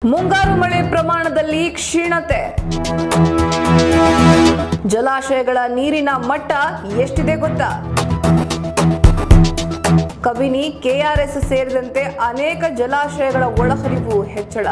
ಮುಂಗಾರು ಮಳೆ ಪ್ರಮಾಣದಲ್ಲಿ ಕ್ಷೀಣತೆ ಜಲಾಶಯಗಳ ನೀರಿನ ಮಟ್ಟ ಎಷ್ಟಿದೆ ಗೊತ್ತಾ ಕಬಿನಿ ಕೆಆರ್ಎಸ್ ಸೇರಿದಂತೆ ಅನೇಕ ಜಲಾಶಯಗಳ ಒಳಹರಿವು ಹೆಚ್ಚಳ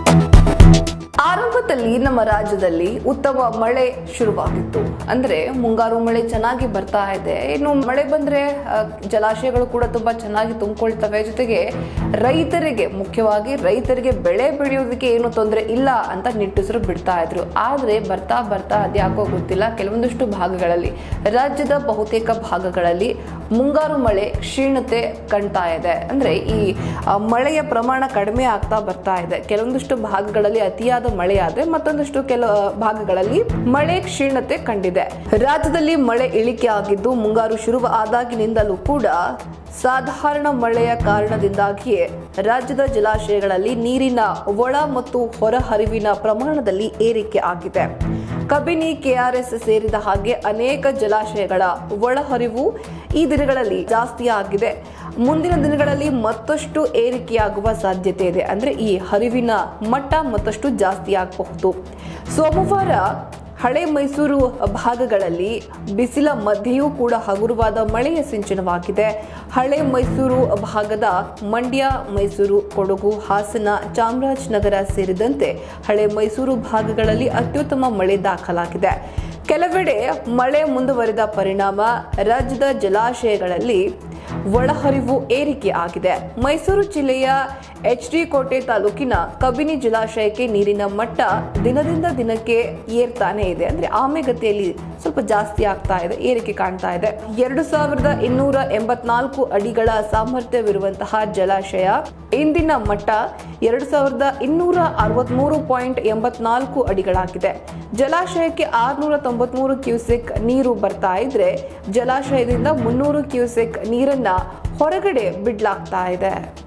ಆರಂಭದಲ್ಲಿ ನಮ್ಮ ರಾಜ್ಯದಲ್ಲಿ ಉತ್ತಮ ಮಳೆ ಶುರುವಾಗಿತ್ತು ಅಂದ್ರೆ ಮುಂಗಾರು ಮಳೆ ಚೆನ್ನಾಗಿ ಬರ್ತಾ ಇದೆ ಇನ್ನು ಮಳೆ ಬಂದ್ರೆ ಆ, ಜಲಾಶಯಗಳು ಕೂಡ ತುಂಬಾ ಚೆನ್ನಾಗಿ ತುಂಬಿಕೊಳ್ತವೆ ಜೊತೆಗೆ ರೈತರಿಗೆ ಮುಖ್ಯವಾಗಿ ರೈತರಿಗೆ ಬೆಳೆ ಬೆಳೆಯೋದಕ್ಕೆ ಏನು ತೊಂದರೆ ಇಲ್ಲ ಅಂತ ನಿಟ್ಟುಸಿರು ಬಿಡ್ತಾ ಇದ್ರು ಆದ್ರೆ ಬರ್ತಾ ಬರ್ತಾ ಅದ್ಯಾಕೋ ಗೊತ್ತಿಲ್ಲ ಕೆಲವೊಂದಿಷ್ಟು ಭಾಗಗಳಲ್ಲಿ ರಾಜ್ಯದ ಬಹುತೇಕ ಭಾಗಗಳಲ್ಲಿ ಮುಂಗಾರು ಮಳೆ ಕ್ಷೀಣತೆ ಕಾಣ್ತಾ ಇದೆ ಅಂದ್ರೆ ಈ ಆ, ಮಳೆಯ ಪ್ರಮಾಣ ಕಡಿಮೆ ಆಗ್ತಾ ಬರ್ತಾ ಇದೆ ಕೆಲವೊಂದಿಷ್ಟು ಭಾಗಗಳಲ್ಲಿ ಅತಿಯಾದ ಮಳೆ ಆದ್ರೆ ಮತ್ತೊಂದಷ್ಟು ಕೆಲ ಭಾಗಗಳಲ್ಲಿ ಮಳೆ ಕ್ಷೀಣತೆ ಕಂಡಿದೆ ರಾಜ್ಯದಲ್ಲಿ ಮಳೆ ಇಳಿಕೆ ಆಗಿದ್ದು ಮುಂಗಾರು ಶುರು ಆದಾಗಿನಿಂದಲೂ ಕೂಡ ಸಾಧಾರಣ ಮಳೆಯ ಕಾರಣದಿಂದಾಗಿಯೇ ರಾಜ್ಯದ ಜಲಾಶಯಗಳಲ್ಲಿ ನೀರಿನ ಒಳ ಮತ್ತು ಹೊರಹರಿವಿನ ಪ್ರಮಾಣದಲ್ಲಿ ಏರಿಕೆ ಆಗಿದೆ ಕಬಿನಿ ಕೆಆರ್ಎಸ್ ಸೇರಿದ ಹಾಗೆ ಅನೇಕ ಜಲಾಶಯಗಳ ಒಳಹರಿವು ಈ ದಿನಗಳಲ್ಲಿ ಜಾಸ್ತಿ ಆಗಿದೆ ಮುಂದಿನ ದಿನಗಳಲ್ಲಿ ಮತ್ತಷ್ಟು ಏರಿಕೆಯಾಗುವ ಸಾಧ್ಯತೆ ಇದೆ ಅಂದ್ರೆ ಈ ಹರಿವಿನ ಮಟ್ಟ ಮತ್ತಷ್ಟು ಜಾಸ್ತಿ ಆಗಬಹುದು ಸೋಮವಾರ ಹಳೆ ಮೈಸೂರು ಭಾಗಗಳಲ್ಲಿ ಬಿಸಿಲ ಮಧ್ಯೆಯೂ ಕೂಡ ಹಗುರವಾದ ಮಳೆಯ ಸಿಂಚನವಾಗಿದೆ ಹಳೆ ಮೈಸೂರು ಭಾಗದ ಮಂಡ್ಯ ಮೈಸೂರು ಕೊಡಗು ಹಾಸನ ಚಾಮರಾಜನಗರ ಸೇರಿದಂತೆ ಹಳೆ ಮೈಸೂರು ಭಾಗಗಳಲ್ಲಿ ಅತ್ಯುತ್ತಮ ಮಳೆ ದಾಖಲಾಗಿದೆ ಕೆಲವೆಡೆ ಮಳೆ ಮುಂದುವರಿದ ಪರಿಣಾಮ ರಾಜ್ಯದ ಜಲಾಶಯಗಳಲ್ಲಿ ಒಳಹರಿವು ಏರಿಕೆ ಆಗಿದೆ ಮೈಸೂರು ಜಿಲ್ಲೆಯ ಎಚ್ ಡಿ ಕೋಟೆ ತಾಲೂಕಿನ ಕಬಿನಿ ಜಲಾಶಯಕ್ಕೆ ನೀರಿನ ಮಟ್ಟ ದಿನದಿಂದ ದಿನಕ್ಕೆ ಏರ್ತಾನೆ ಇದೆ ಅಂದ್ರೆ ಆಮೆಗತಿಯಲ್ಲಿ ಸ್ವಲ್ಪ ಜಾಸ್ತಿ ಆಗ್ತಾ ಇದೆ ಏರಿಕೆ ಕಾಣ್ತಾ ಇದೆ ಎರಡು ಸಾವಿರದ ಇನ್ನೂರ ಎಂಬತ್ನಾಲ್ಕು ಅಡಿಗಳ ಸಾಮರ್ಥ್ಯವಿರುವಂತಹ ಜಲಾಶಯ ಇಂದಿನ ಮಟ್ಟ ಎರಡು ಸಾವಿರದ ಇನ್ನೂರ ಅರವತ್ಮೂರು ಪಾಯಿಂಟ್ ಎಂಬತ್ನಾಲ್ಕು ಅಡಿಗಳಾಗಿದೆ ಜಲಾಶಯಕ್ಕೆ ಆರ್ನೂರ ತೊಂಬತ್ಮೂರು ಕ್ಯೂಸೆಕ್ ನೀರು ಬರ್ತಾ ಇದ್ರೆ ಜಲಾಶಯದಿಂದ ಮುನ್ನೂರು ಕ್ಯೂಸೆಕ್ ನೀರನ್ನ ಹೊರಗಡೆ ಬಿಡ್ಲಾಗ್ತಾ ಇದೆ